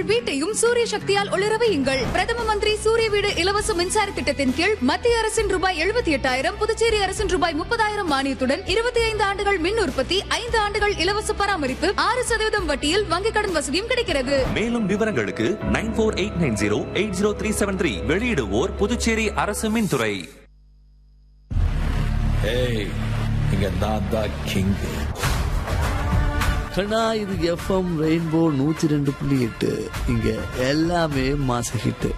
வீட்டையும் சூரிய சக்தியால் ஒளிர வையுங்கள் பிரதம மந்திரி சூரிய வீடு இலவச மின்சார திட்டத்தின் கீழ் மத்திய அரசின் ரூபாய் எழுபத்தி எட்டாயிரம் புதுச்சேரி அரசின் ரூபாய் முப்பதாயிரம் மானியத்துடன் இருபத்தி ஐந்து ஆண்டுகள் மின் உற்பத்தி ஐந்து ஆண்டுகள் இலவச பராமரிப்பு ஆறு சதவீதம் வட்டியில் வங்கிக் கடன் வசதியும் கிடைக்கிறது மேலும் விவரங்களுக்கு nine four eight nine zero eight zero three seven three வெளியிடுவோர் புதுச்சேரி அரசு மின்துறை ஏய் இங்க நான் தான் கிங் கண்ணா இது எஃப்எம் ரெயின்போ நூத்தி ரெண்டு புள்ளி எட்டு இங்க எல்லாமே மாச hit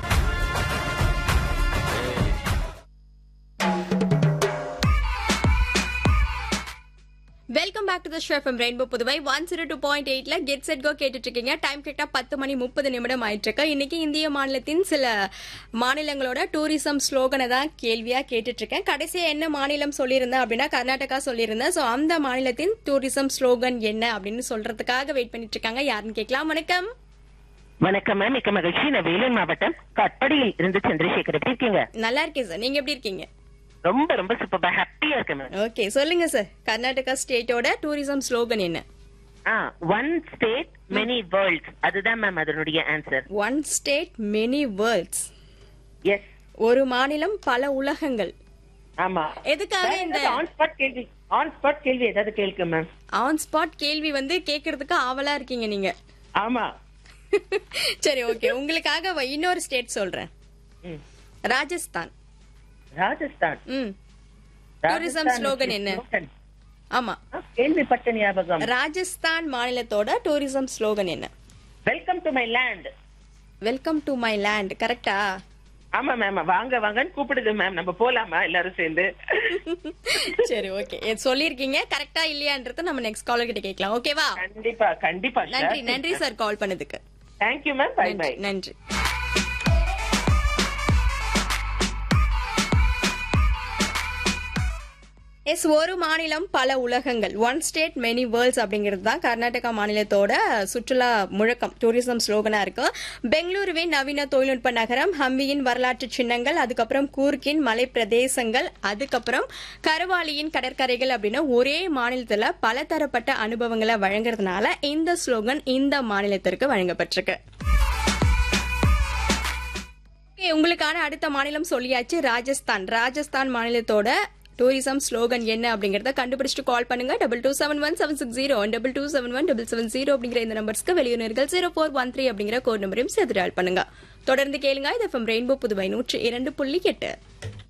welcome back to the show FM Rainbow Puduvai one zero two point எயிட்ல கெட் செட் கோ கேட்டுட்டு இருக்கீங்க டைம் கரெக்டா பத்து மணி முப்பது நிமிடம் ஆயிட்டு இருக்கு இன்னைக்கு இந்திய மாநிலத்தின் சில மாநிலங்களோட டூரிசம் ஸ்லோகனை தான் கேள்வியா கேட்டுட்டு இருக்கேன் கடைசியா என்ன மாநிலம் சொல்லியிருந்தேன் அப்படின்னா கர்நாடகா சொல்லியிருந்தேன் சோ அந்த மாநிலத்தின் டூரிசம் ஸ்லோகன் என்ன அப்படின்னு சொல்றதுக்காக வெயிட் பண்ணிட்டு இருக்காங்க யாருன்னு கேட்கலாம் வணக்கம் வணக்கம் மேம் மிக்க மகிழ்ச்சி நான் வேலூர் மாவட்டம் கட்படியில் இருந்து சந்திரசேகர் எப்படி இருக்கீங்க நல்லா இருக்கேன் சார் நீங்க எப்படி இருக்கீங்க ரொம்ப ரொம்ப சூப்பர் ஹாப்பியா இருக்கேன் மேம் ஓகே சொல்லுங்க சார் கர்நாடகா ஸ்டேட்டோட டூரிசம் ஸ்லோகன் என்ன ஆ ஒன் ஸ்டேட் மெனி வேர்ல்ட்ஸ் அதுதான் மேம் அதனுடைய answer one state many worlds yes ஒரு மாநிலம் பல உலகங்கள் ஆமா எதுக்காக இந்த ஆன் ஸ்பாட் கேள்வி ஆன் ஸ்பாட் கேள்வி ஏதாவது கேளுங்க மேம் ஆன் ஸ்பாட் கேள்வி வந்து கேக்குறதுக்கு ஆவலா இருக்கீங்க நீங்க ஆமா சரி ஓகே உங்களுக்காக வ- இன்னொரு ஸ்டேட் சொல்றேன் ம். ராஜஸ்தான் ராஜஸ்தான் ம் டூரிசம் ஸ்லோகன் என்ன ஆமா ஆ, கேள்விப்பட்ட ஞாபகம் ராஜஸ்தான் மாநிலத்தோட டூரிசம் ஸ்லோகன் என்ன welcome to my land welcome to my land கரெக்டா ஆமா மேம் வாங்க வாங்கன்னு கூப்பிடுது மேம் நம்ம போலாமா எல்லாரும் சேர்ந்து சரி ஓகே சொல்லிருக்கீங்க கரெக்டா இல்லையான்றத நம்ம நெக்ஸ்ட் காலர் கிட்ட கேட்கலாம் ஓகேவா கண்டிப்பா கண்டிப்பா நன்றி நன்றி சார் கால் பண்ணதுக்கு தேங்க்யூ மேம் பை பை நன்றி நன்றி எஸ் ஒரு மாநிலம் பல உலகங்கள் ஒன் ஸ்டேட் மெனி வேர்ல்ட்ஸ் அப்படிங்கிறது தான் கர்நாடகா மாநிலத்தோட சுற்றுலா முழக்கம் டூரிசம் ஸ்லோகனா இருக்கு பெங்களூருவின் நவீன தொழில்நுட்ப நகரம் ஹம்பியின் வரலாற்று சின்னங்கள் அதுக்கப்புறம் கூர்க்கின் மலை பிரதேசங்கள் அதுக்கப்புறம் கரவாலியின் கடற்கரைகள் அப்படின்னு ஒரே மாநிலத்துல பலதரப்பட்ட அனுபவங்களை வழங்குறதுனால இந்த ஸ்லோகன் இந்த மாநிலத்திற்கு வழங்கப்பட்டிருக்கு Okay, உங்களுக்கான அடுத்த மாநிலம் சொல்லியாச்சு ராஜஸ்தான் ராஜஸ்தான் மாநிலத்தோட டூரிசம் ஸ்லோகன் என்ன அப்படிங்கறத கண்டுபிடிச்சிட்டு கால் பண்ணுங்க double two seven one seven six zero double two seven one double seven zero அப்படிங்கிற இந்த நம்பர்ஸ்க்கு வெளியுறர்கள் ஜீரோ ஃபோர் ஒன் த்ரீ அப்படிங்கிற கோட் நம்பரையும் சேர்த்து dial பண்ணுங்க தொடர்ந்து கேளுங்க இது ரெயின்போ புதுவை நூற்றி இரண்டு புள்ளி எட்டு